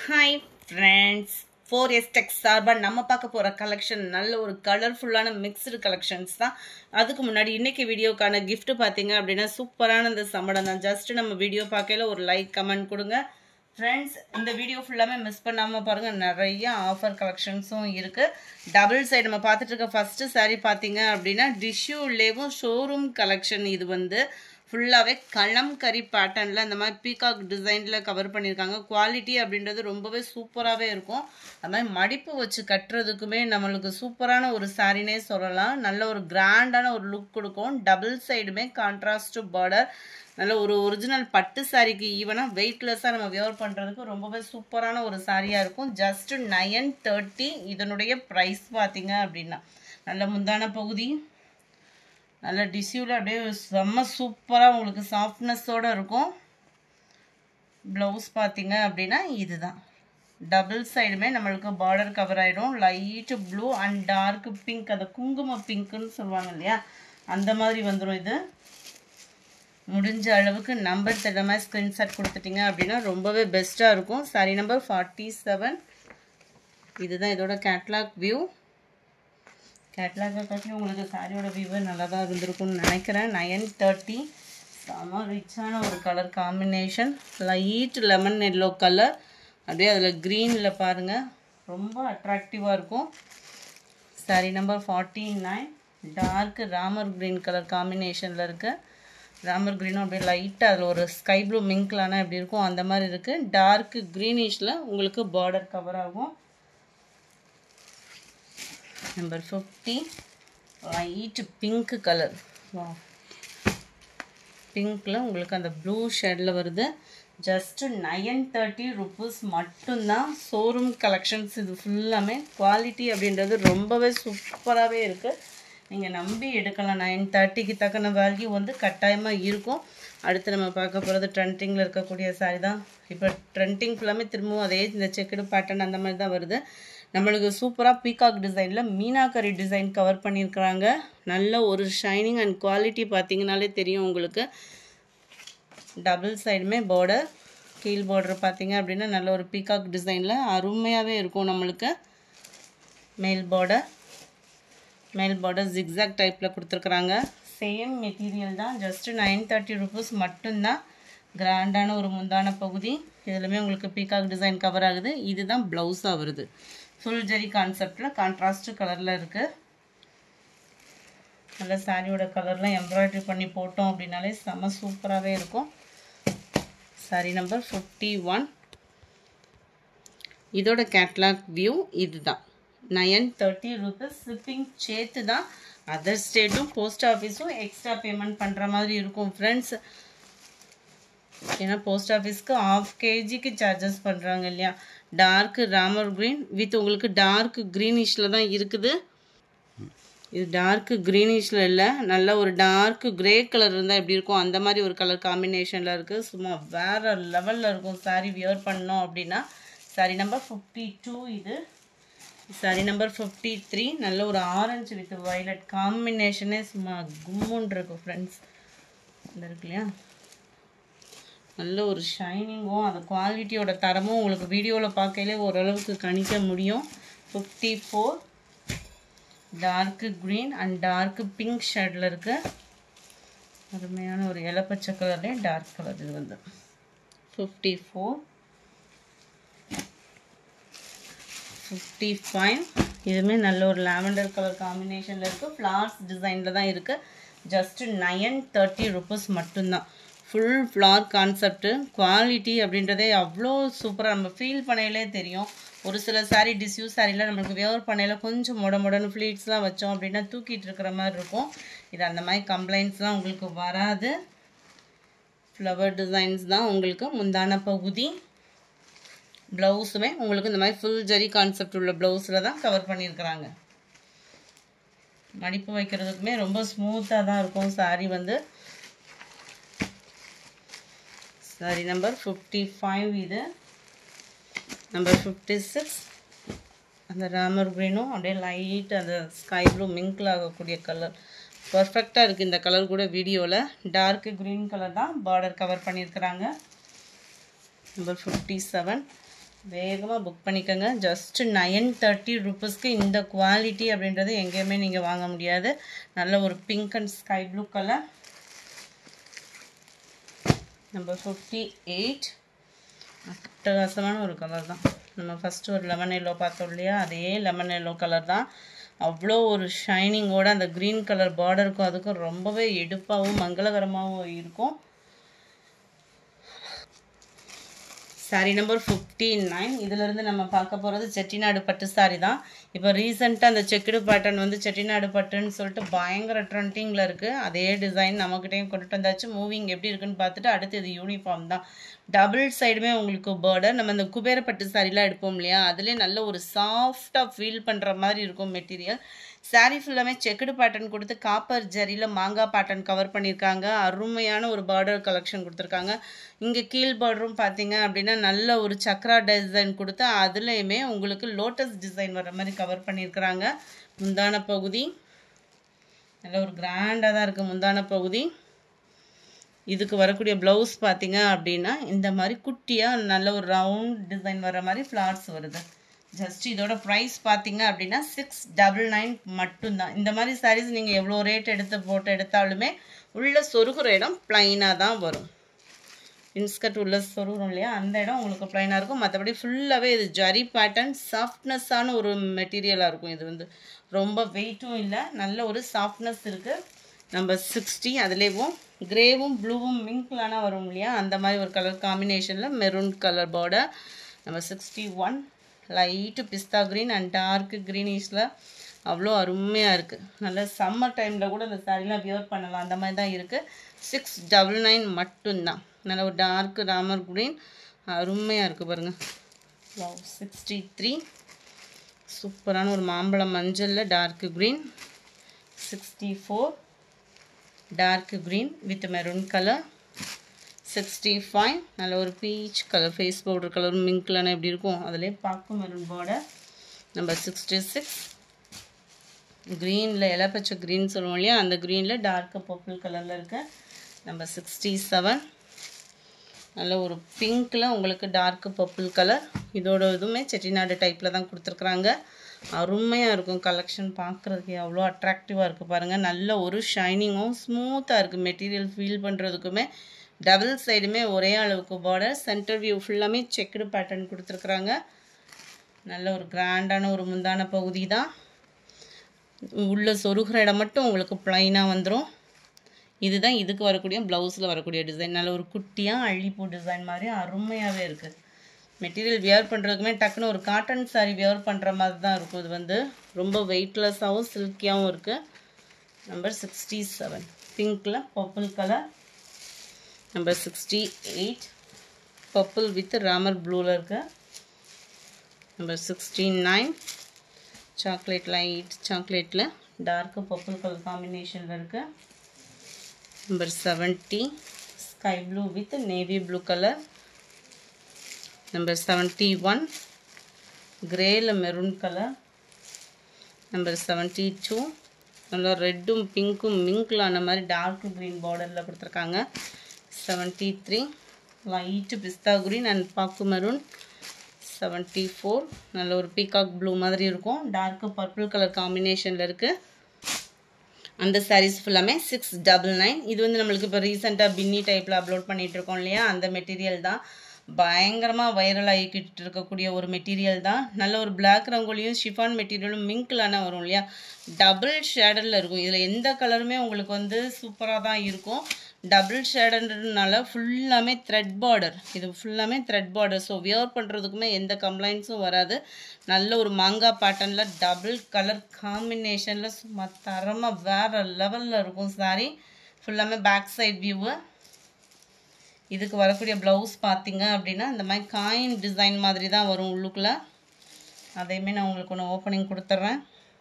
hi friends four S tech சார்பாக நம்ம பார்க்க போகிற கலெக்ஷன் நல்ல ஒரு கலர்ஃபுல்லான மிக்ஸ்டு கலெக்ஷன்ஸ் தான் அதுக்கு முன்னாடி இன்னைக்கு வீடியோக்கான gift பார்த்தீங்க அப்படின்னா சூப்பரான இந்த சம்மடம் தான் ஜஸ்ட் நம்ம வீடியோ பார்க்கையில ஒரு லைக் கமெண்ட் கொடுங்க ஃப்ரெண்ட்ஸ் இந்த வீடியோ ஃபுல்லாமே மிஸ் பண்ணாமல் பாருங்கள் நிறைய ஆஃபர் கலெக்ஷன்ஸும் இருக்குது டபுள் சைடு நம்ம பார்த்துட்டு இருக்க ஃபஸ்ட்டு saree பார்த்தீங்க அப்படின்னா டிஷ்யூலேவும் ஷோரூம் கலெக்ஷன் இது வந்து ஃபுல்லாகவே கலம்கரி பேட்டர்னில் இந்த மாதிரி பீகாக் டிசைனில் கவர் பண்ணியிருக்காங்க குவாலிட்டி அப்படின்றது ரொம்பவே சூப்பராகவே இருக்கும் அது மாதிரி மடிப்பு வச்சு கட்டுறதுக்குமே நம்மளுக்கு சூப்பரான ஒரு சாரினே சொல்லலாம் நல்ல ஒரு கிராண்டான ஒரு லுக் கொடுக்கும் டபுள் சைடுமே கான்ட்ராஸ்ட் பார்டர் நல்ல ஒரு ஒரிஜினல் பட்டு சாரிக்கு ஈவனாக வெயிட்லெஸ்ஸாக நம்ம வியர் பண்ணுறதுக்கு ரொம்பவே சூப்பரான ஒரு சாரியாக இருக்கும் ஜஸ்ட் நயன் தேர்ட்டி இதனுடைய ப்ரைஸ் பார்த்தீங்க அப்படின்னா நல்ல முந்தான பகுதி நல்ல டிஷ்யூவில் அப்படியே செம்ம சூப்பராக உங்களுக்கு சாஃப்ட்னஸோடு இருக்கும் ப்ளவுஸ் பார்த்தீங்க அப்படின்னா இதுதான் டபுள் சைடுமே நம்மளுக்கு பார்டர் கவர் ஆகிடும் light blue and dark pink அந்த குங்கும பிங்க்குன்னு சொல்லுவாங்க இல்லையா அந்த மாதிரி வந்துடும் இது முடிஞ்ச அளவுக்கு நம்பர் தெரியாமல் ஸ்க்ரீன்ஷாட் கொடுத்துட்டீங்க அப்படின்னா ரொம்பவே பெஸ்ட்டாக இருக்கும் சாரி நம்பர் ஃபார்ட்டி செவன் இதுதான் இதோட கேட்லாக் வியூ கேட்லாகை காட்டி உங்களுக்கு சாரியோட வியூவே நல்லா தான் இருந்திருக்கும்னு நினைக்கிறேன் நயன் தேர்ட்டி செம ரிச்சான ஒரு colour combination light lemon yellow colour அப்படியே அதில் க்ரீனில் பாருங்கள் ரொம்ப அட்ராக்டிவாக இருக்கும் sari number forty nine dark Ramar green colour காம்பினேஷனில் இருக்குது ராமர் க்ரீனும் அப்படியே லைட்டாக அதில் ஒரு ஸ்கை ப்ளூ மிங்க்லான எப்படி இருக்கும் அந்த மாதிரி இருக்குது டார்க் க்ரீனிஷில் உங்களுக்கு பார்டர் கவர் ஆகும் number fifty light pink colour பிங்க்கில் உங்களுக்கு அந்த ப்ளூ ஷேடில் வருது ஜஸ்ட்டு நயன் தேர்ட்டி ருபீஸ் மட்டும்தான் ஷோரூம் கலெக்ஷன்ஸ் இது ஃபுல்லாமே குவாலிட்டி அப்படின்றது ரொம்பவே சூப்பராகவே இருக்குது நீங்கள் நம்பி எடுக்கலாம் நைன் தேர்ட்டிக்கு தக்கன வேல்யூ வந்து கட்டாயமாக இருக்கும் அடுத்து நம்ம பார்க்க போகிறது ட்ரெண்டிங்கில் இருக்கக்கூடிய சாரி தான் இப்போ ட்ரெண்டிங் ஃபுல்லாமே திரும்பவும் அதே இந்த செக்குடு பேட்டர்ன் அந்த மாதிரி தான் வருது நம்மளுக்கு சூப்பராக பீகாக் டிசைனில் மீனாக்கரி டிசைன் கவர் பண்ணியிருக்கிறாங்க நல்ல ஒரு ஷைனிங் அண்ட் குவாலிட்டி பார்த்தீங்கனாலே தெரியும் உங்களுக்கு டபுள் சைடுமே பார்டர் கீழ் பார்டர் பார்த்தீங்க அப்படின்னா நல்ல ஒரு பீகாக் டிசைனில் அருமையாகவே இருக்கும் நம்மளுக்கு மேல் பார்டர் மேல் பார்டர் ஜிக்ஸாக் டைப்பில் கொடுத்துருக்குறாங்க சேம் மெட்டீரியல் தான் ஜஸ்ட்டு நைன் தேர்ட்டி ருபீஸ் மட்டும்தான் கிராண்டான ஒரு முந்தான பகுதி இதுலையுமே உங்களுக்கு பீகாக் டிசைன் கவர் ஆகுது இதுதான் ப்ளவுஸாக வருது ஃபுல் ஜெரி கான்செப்டில் கான்ட்ராஸ்ட் கலரில் இருக்குது நல்ல சாரியோட கலர்லாம் எம்ப்ராய்டரி பண்ணி போட்டோம் அப்படின்னாலே செம்ம சூப்பராகவே இருக்கும் சாரி நம்பர் ஃபிஃப்டி ஒன் இதோட கேட்லாக் வியூ இதுதான் நயன் தேர்ட்டி ருபீஸ் ஷிப்பிங் சேர்த்து தான் அதர் ஸ்டேட்டும் போஸ்ட் ஆஃபீஸும் எக்ஸ்ட்ரா பேமெண்ட் பண்ணுற மாதிரி இருக்கும் ஃப்ரெண்ட்ஸ் ஏன்னா போஸ்ட் ஆஃபீஸ்க்கு ஆஃப் கேஜிக்கு சார்ஜஸ் பண்ணுறாங்க இல்லையா டார்க் ராமர் க்ரீன் வித் உங்களுக்கு டார்க் க்ரீனிஷில் தான் இருக்குது இது டார்க் க்ரீனிஷில் இல்லை நல்ல ஒரு டார்க் கிரே கலர் இருந்தால் எப்படி இருக்கும் அந்த மாதிரி ஒரு கலர் காம்பினேஷனில் இருக்குது சும்மா வேறு லெவலில் இருக்கும் சாரீ வியர் பண்ணோம் அப்படின்னா சாரி நம்பர் ஃபிஃப்டி டூ இது சாரி நம்பர் ஃபிஃப்டி த்ரீ நல்ல ஒரு ஆரஞ்சு வித் வயலட் காம்பினேஷனே சும்மா கும்முன்னு இருக்கும் ஃப்ரெண்ட்ஸ் இந்த இருக்கு இல்லையா நல்ல ஒரு ஷைனிங்கும் அந்த குவாலிட்டியோட தரமும் உங்களுக்கு வீடியோவில் பார்க்கையிலே ஓரளவுக்கு கணிக்க முடியும் fifty four dark green and dark pink ஷேடில் இருக்கு அருமையான ஒரு இலப்பச்சை கலர்லேயே டார்க் கலர் இது வந்து ஃபிஃப்டி ஃபோர் ஃபிஃப்டி ஃபைவ் இதுவுமே நல்ல ஒரு லாவெண்டர் கலர் காம்பினேஷனில் இருக்குது ஃப்ளார்ஸ் டிசைனில் தான் இருக்குது ஜஸ்ட்டு நயன் தேர்ட்டி ருபீஸ் மட்டும்தான் ஃபுல் ஃப்ளார் கான்செப்ட்டு குவாலிட்டி அப்படின்றதே அவ்வளோ சூப்பராக நம்ம ஃபீல் பண்ணையிலே தெரியும் ஒரு சில சாரீ டிஸ்யூ சாரியில் நம்மளுக்கு வியர் பண்ணையில் கொஞ்சம் முட முடன்னு ஃப்ளீட்ஸ்லாம் வச்சோம் அப்படின்னா தூக்கிட்டு இருக்கிற மாதிரி இருக்கும் இது அந்த மாதிரி கம்ப்ளைண்ட்ஸ்லாம் உங்களுக்கு வராது ஃப்ளவர் டிசைன்ஸ் தான் உங்களுக்கு முந்தான பகுதி ப்ளவுஸுமே உங்களுக்கு இந்த மாதிரி ஃபுல் ஜரி கான்செப்ட் உள்ள ப்ளவுஸில் தான் கவர் பண்ணியிருக்கிறாங்க மடிப்பு வைக்கிறதுக்குமே ரொம்ப ஸ்மூத்தாக தான் இருக்கும் சாரீ வந்து சாரி நம்பர் ஃபிஃப்டி ஃபைவ் இது நம்பர் ஃபிஃப்டி சிக்ஸ் அந்த ராமர் க்ரீனும் அப்படியே லைட் அந்த ஸ்கை ப்ளூ மிங்கில் ஆகக்கூடிய கலர் பர்ஃபெக்டாக இருக்குது இந்த கலர் கூட வீடியோவில் டார்க் க்ரீன் கலர் தான் பார்டர் கவர் பண்ணியிருக்கிறாங்க நம்பர் ஃபிஃப்டி செவன் வேகமாக புக் பண்ணிக்கோங்க ஜஸ்ட் நைன் தேர்ட்டி ருபீஸ்க்கு இந்த குவாலிட்டி அப்படின்றது எங்கேயுமே நீங்கள் வாங்க முடியாது நல்ல ஒரு pink and sky blue colour number fifty eight அட்டகாசமான ஒரு கலர் தான் நம்ம ஃபஸ்ட்டு ஒரு லெமன் எல்லோ பார்த்தோம் இல்லையா அதே லெமன் எல்லோ கலர் தான் அவ்வளோ ஒரு ஷைனிங்கோட அந்த க்ரீன் கலர் பார்டருக்கும் அதுக்கும் ரொம்பவே எடுப்பாகவும் மங்களகரமாகவும் இருக்கும் சாரி நம்பர் ஃபிஃப்டி நைன் இதிலிருந்து நம்ம பார்க்க போகிறது செட்டிநாடு பட்டு சாரி தான் இப்போ ரீசெண்டாக அந்த செக்குடு பேட்டர்ன் வந்து செட்டிநாடு பட்டுன்னு சொல்லிட்டு பயங்கர ட்ரெண்டிங்கில் இருக்குது அதே டிசைன் நம்மக்கிட்டையும் கொண்டுட்டு வந்தாச்சு மூவிங் எப்படி இருக்குன்னு பார்த்துட்டு அடுத்து இது யூனிஃபார்ம் தான் டபுள் சைடுமே உங்களுக்கு பார்டர் நம்ம இந்த குபேர பட்டு சாரிலாம் எடுப்போம் இல்லையா அதுலேயே நல்ல ஒரு சாஃப்டாக ஃபீல் பண்ணுற மாதிரி இருக்கும் மெட்டீரியல் சாரீ ஃபுல்லாமே செக்குடு பேட்டர்ன் கொடுத்து காப்பர் ஜரியில் மாங்காய் பேட்டர்ன் கவர் பண்ணியிருக்காங்க அருமையான ஒரு பார்டர் கலெக்ஷன் கொடுத்துருக்காங்க இங்கே கீழ் பார்டரும் பார்த்தீங்க அப்படின்னா நல்ல ஒரு சக்ரா டிசைன் கொடுத்து அதுலேயுமே உங்களுக்கு லோட்டஸ் டிசைன் வர மாதிரி கவர் பண்ணியிருக்கிறாங்க முந்தான பகுதி நல்ல ஒரு கிராண்டாக தான் இருக்குது முந்தான பகுதி இதுக்கு வரக்கூடிய ப்ளவுஸ் பார்த்தீங்க அப்படின்னா இந்த மாதிரி குட்டியாக நல்ல ஒரு ரவுண்ட் டிசைன் வர மாதிரி ஃப்ளார்ஸ் வருது ஜஸ்ட் இதோட ப்ரைஸ் பார்த்தீங்க அப்படின்னா சிக்ஸ் டபுள் நைன் மட்டும்தான் இந்த மாதிரி சாரீஸ் நீங்கள் எவ்வளோ ரேட் எடுத்து போட்டு எடுத்தாலுமே உள்ள சொருகுற இடம் ப்ளைனாக தான் வரும் இன்ஸ்கர்ட் உள்ள சொருகிறோம் இல்லையா அந்த இடம் உங்களுக்கு ப்ளைனாக இருக்கும் மற்றபடி ஃபுல்லாகவே இது ஜரி பேட்டர்ன் சாஃப்ட்னஸ்ஸான ஒரு மெட்டீரியலாக இருக்கும் இது வந்து ரொம்ப வெயிட்டும் இல்லை நல்ல ஒரு சாஃப்ட்னஸ் இருக்குது நம்ம சிக்ஸ்டி அதுலேயும் கிரேவும் ப்ளூவும் மிங்க்லான வரும் இல்லையா அந்த மாதிரி ஒரு கலர் காம்பினேஷனில் மெரூன் கலர் பார்டர் நம்ம சிக்ஸ்டி ஒன் லைட்டு பிஸ்தா க்ரீன் அண்ட் டார்க்கு க்ரீனிஷில் அவ்வளோ அருமையாக இருக்குது நல்ல சம்மர் டைமில் கூட இந்த சாரீலாம் வியர் பண்ணலாம் அந்த மாதிரி தான் இருக்குது சிக்ஸ் டபுள் நைன் மட்டும்தான் நல்ல ஒரு டார்க்கு ராமர் க்ரீன் அருமையாக இருக்குது பாருங்கள் சிக்ஸ்டி த்ரீ சூப்பரான ஒரு மாம்பழம் மஞ்சளில் dark green sixty four dark green with maroon colour sixty five நல்ல ஒரு peach colour face powder colour மிங்க்லனா எப்படி இருக்கும் அதிலே பார்க்கும் maroon border number sixty six க்ரீனில் இலப்பச்சை க்ரீன் சொல்லுவோம் இல்லையா அந்த க்ரீனில் டார்க்கு பர்பிள் கலரில் இருக்கு நம்பர் சிக்ஸ்டி செவன் நல்ல ஒரு பிங்க்கில் உங்களுக்கு டார்க்கு பர்பிள் கலர் இதோட இதுவுமே செட்டிநாடு டைப்பில் தான் கொடுத்துருக்குறாங்க அருமையாக இருக்கும் கலெக்ஷன் பார்க்குறதுக்கு அவ்வளோ அட்ராக்டிவாக இருக்குது பாருங்கள் நல்ல ஒரு ஷைனிங்கும் ஸ்மூத்தாக இருக்குது மெட்டீரியல் ஃபீல் பண்ணுறதுக்குமே டபுள் சைடுமே ஒரே அளவுக்கு பார்டர் சென்டர் வியூ ஃபுல்லாமே செக்குடு பேட்டர்ன் கொடுத்துருக்குறாங்க நல்ல ஒரு கிராண்டான ஒரு முந்தான பகுதி தான் உள்ள சொருகிற இடம் மட்டும் உங்களுக்கு ப்ளைனாக வந்துடும் இதுதான் இதுக்கு வரக்கூடிய ப்ளவுஸில் வரக்கூடிய டிசைன் நல்ல ஒரு குட்டியாக அள்ளிப்பூ டிசைன் மாதிரி அருமையாகவே இருக்குது மெட்டீரியல் வியர் பண்ணுறதுக்குமே டக்குன்னு ஒரு காட்டன் சாரீ வியர் பண்ணுற மாதிரி தான் இருக்கும் இது வந்து ரொம்ப வெயிட்லெஸ்ஸாகவும் சில்கியாகவும் இருக்குது நம்பர் சிக்ஸ்டி செவன் பிங்க்கில் purple colour number sixty eight purple with Ramar ப்ளூவில் இருக்கு number sixty nine chocolate light சாக்லேட்டில் டார்க்கு பர்பிள் கலர் காம்பினேஷனில் இருக்குது number seventy sky blue with navy blue colour number seventy one கிரேல maroon colour number seventy two நல்லா ரெட்டும் பிங்க்கும் மிங்க்லான மாதிரி டார்க் க்ரீன் பார்டரில் கொடுத்துருக்காங்க செவன்ட்டி த்ரீ லைட்டு பிஸ்தா க்ரீன் அண்ட் பாக்கு மெரூன் செவன்ட்டி ஃபோர் நல்ல ஒரு பீகாக் ப்ளூ மாதிரி இருக்கும் டார்க்கு பர்பிள் கலர் காம்பினேஷனில் இருக்குது அந்த சாரீஸ் ஃபுல்லாமே சிக்ஸ் டபுள் நைன் இது வந்து நம்மளுக்கு இப்போ ரீசெண்டாக பின்னி டைப்பில் அப்லோட் பண்ணிகிட்டு இருக்கோம் இல்லையா அந்த மெட்டீரியல் தான் பயங்கரமாக வைரல் ஆகிக்கிட்டு இருக்கக்கூடிய ஒரு மெட்டீரியல் தான் நல்ல ஒரு பிளாக் ரங்கோலியும் ஷிஃபான் மெட்டீரியலும் மிங்க்லான வரும் இல்லையா டபுள் ஷேடரில் இருக்கும் இதில் எந்த கலருமே உங்களுக்கு வந்து சூப்பராக தான் இருக்கும் டபுள் ஷேடர்ன்றதுனால ஃபுல்லாமே த்ரெட் பார்டர் இது ஃபுல்லாமே த்ரெட் பார்டர் ஸோ வியர் பண்ணுறதுக்குமே எந்த கம்ப்ளைண்ட்ஸும் வராது நல்ல ஒரு மாங்காய் பேட்டர்னில் டபுள் கலர் காம்பினேஷனில் சும்மா தரமாக வேறு லெவலில் இருக்கும் சாரி ஃபுல்லாமே பேக் சைட் வியூவு இதுக்கு வரக்கூடிய ப்ளவுஸ் பார்த்தீங்க அப்படின்னா இந்த மாதிரி காயின் டிசைன் மாதிரி தான் வரும் உள்ளுக்குள்ளே அதையுமே நான் உங்களுக்கு ஒன்று ஓப்பனிங் கொடுத்துட்றேன்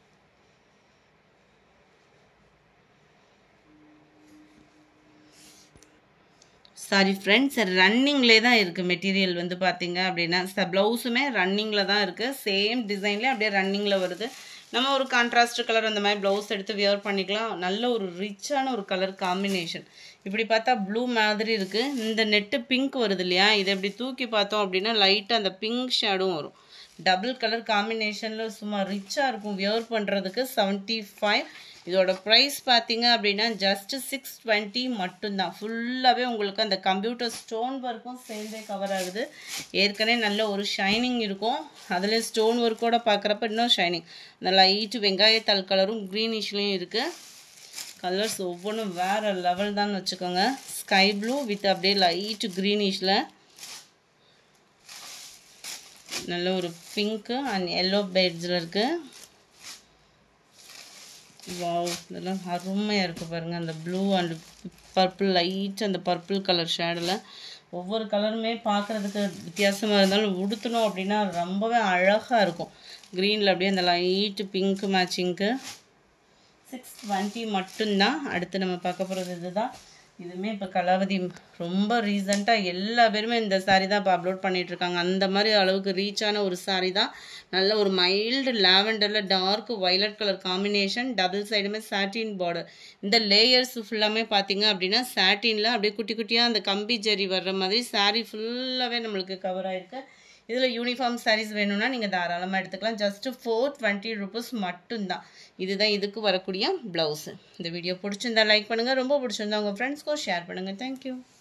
சாரி ஃப்ரெண்ட்ஸ் ரன்னிங்லே தான் இருக்குது மெட்டீரியல் வந்து பார்த்தீங்க அப்படின்னா ச ப்ளவுஸுமே ரன்னிங்கில் தான் இருக்குது சேம் டிசைன்லேயே அப்படியே ரன்னிங்கில் வருது நம்ம ஒரு கான்ட்ராஸ்ட் கலர் அந்த மாதிரி ப்ளவுஸ் எடுத்து வியர் பண்ணிக்கலாம் நல்ல ஒரு ரிச்சான ஒரு கலர் காம்பினேஷன் இப்படி பார்த்தா ப்ளூ மாதிரி இருக்குது இந்த நெட்டு பிங்க் வருது இல்லையா இதை இப்படி தூக்கி பார்த்தோம் அப்படின்னா லைட்டாக அந்த பிங்க் ஷேடும் வரும் டபுள் கலர் காம்பினேஷனில் சும்மா ரிச்சாக இருக்கும் வியர் பண்ணுறதுக்கு செவன்ட்டி ஃபைவ் இதோட ப்ரைஸ் பார்த்தீங்க அப்படின்னா ஜஸ்ட் சிக்ஸ் டுவெண்ட்டி மட்டும்தான் ஃபுல்லாகவே உங்களுக்கு அந்த கம்ப்யூட்டர் ஸ்டோன் ஒர்க்கும் சேர்ந்தே கவர் ஆகுது ஏற்கனவே நல்ல ஒரு ஷைனிங் இருக்கும் அதில் ஸ்டோன் ஒர்க்கோட பார்க்குறப்ப இன்னும் ஷைனிங் அந்த லைட்டு வெங்காயத்தாள் கலரும் க்ரீனிஷ்லேயும் இருக்குது கலர்ஸ் ஒவ்வொன்றும் வேறு லெவல் தான் வச்சுக்கோங்க ஸ்கை ப்ளூ வித் அப்படியே லைட் க்ரீனிஷில் நல்ல ஒரு பிங்க்கு அண்ட் எல்லோ பேட்ஸில் இருக்குது வாவ் இதெல்லாம் அருமையாக இருக்குது பாருங்கள் அந்த ப்ளூ அண்ட் பர்பிள் லைட் அந்த பர்பிள் கலர் ஷேடில் ஒவ்வொரு கலருமே பார்க்குறதுக்கு வித்தியாசமாக இருந்தாலும் உடுத்தணும் அப்படின்னா ரொம்பவே அழகாக இருக்கும் க்ரீனில் அப்படியே அந்த லைட்டு பிங்க்கு மேட்சிங்க்கு சிக்ஸ் டுவெண்ட்டி மட்டும்தான் அடுத்து நம்ம பார்க்க போகிறது இதுதான் இதுவுமே இப்போ கலாவதி ரொம்ப ரீசண்டாக எல்லா பேருமே இந்த சாரீ தான் இப்போ அப்லோட் பண்ணிகிட்ருக்காங்க அந்த மாதிரி அளவுக்கு ரீச்சான ஒரு சாரீ தான் நல்ல ஒரு மைல்டு லாவெண்டரில் dark violet colour combination double சைடுமே சாட்டின் பார்டர் இந்த லேயர்ஸ் ஃபுல்லாமே பார்த்தீங்க அப்படின்னா சாட்டினில் அப்படியே குட்டி குட்டியாக அந்த கம்பி ஜரி வர்ற மாதிரி சாரீ ஃபுல்லாகவே நம்மளுக்கு கவர் ஆகிருக்கு இதில் யூனிஃபார்ம் சாரீஸ் வேணும்னா நீங்கள் தாராளமாக எடுத்துக்கலாம் ஜஸ்ட்டு ஃபோர் டுவெண்ட்டி ருபீஸ் மட்டும்தான் இதுதான் இதுக்கு வரக்கூடிய ப்ளவுஸு இந்த வீடியோ பிடிச்சிருந்தா லைக் பண்ணுங்கள் ரொம்ப பிடிச்சிருந்தா உங்கள் ஃப்ரெண்ட்ஸ்க்கும் ஷேர் பண்ணுங்கள் தேங்க்யூ